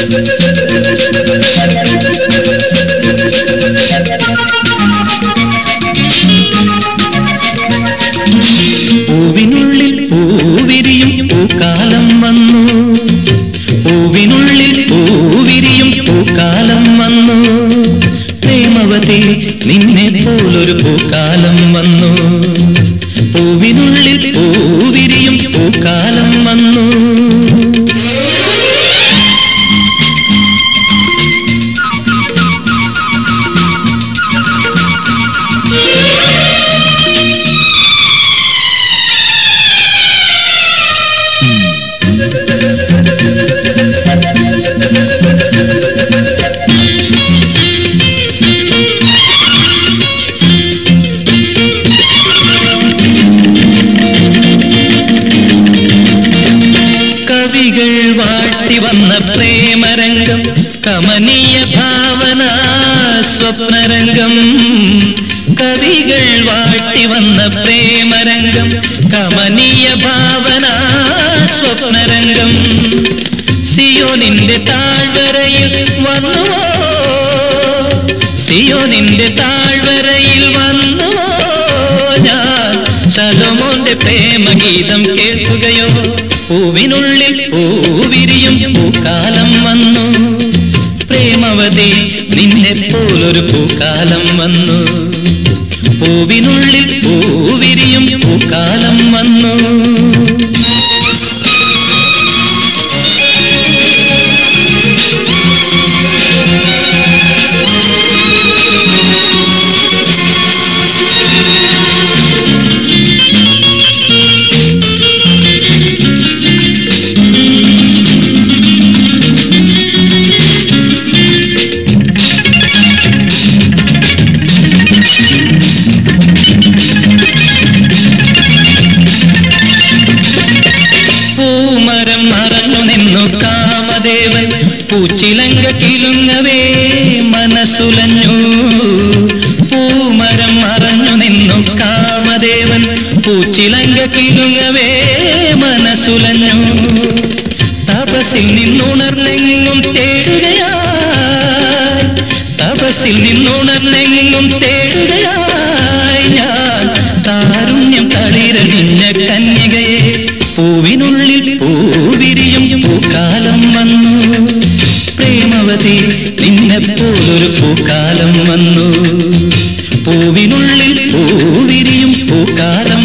പൂവിനുള്ളിൽ പൂവിരിയും പൂക്കാലം വന്നു പൂവിനുള്ളിൽ പൂവിരിയും പൂക്കാലം വന്നു പ്രേമവതി നിന്നെ പോലൊരു പൂക്കാലം വന്നു പൂവിനുള്ളിൽ പൂവിരിയും പൂക്കാലം വന്നു കവികൾ വാഴ്ത്തി വന്ന പ്രേമരംഗം കമനീയ ഭാവന സ്വപ്നരംഗം കവികൾ വാഴ്ത്തി വന്ന പ്രേമരംഗം കമനീയ ഭാവന സ്വപ്നരംഗം സിയോനിന്റെ താഴ്വരയിൽ വന്നുവോ സിയോനിന്റെ താഴ്വരയിൽ വന്നുവോ ഞാൻ ശലോമോന്റെ പ്രേമഗീതം കേൾക്കുകയോ പൂവിനുള്ളിൽ പൂവിരിയും പൂക്കാലം വന്നു പ്രേമവതി നിന്നെ പോലൊരു പൂക്കാലം വന്നു പൂവിനുള്ളിൽ പൂവിരിയും പൂക്കാലം വന്നു പൂമരം മറഞ്ഞു നിന്നു കാമദേവൻ പൂച്ചിലങ്ക കിലുങ്ങവേ മനസ്സുലഞ്ഞു പൂമരം മറഞ്ഞു നിന്നു കാമദേവൻ പൂച്ചിലങ്ക കിലുങ്ങവേ മനസ്സുലഞ്ഞു തപസിൽ നിന്നുണർന്നെങ്ങും തേടുകയായി തപസിൽ നിന്നുണർന്നെങ്ങും തേടുകയായി ഞാൻ താരുണ്യം തളിരണിഞ്ഞ കന്യകയെ പൂവിനുള്ളിൽ പൂവിരിയും പൂക്കാലം വന്നു പ്രേമവതി നിന്നെപ്പോലൊരു പൂക്കാലം വന്നു പൂവിനുള്ളിൽ പൂവിരിയും പൂക്കാലം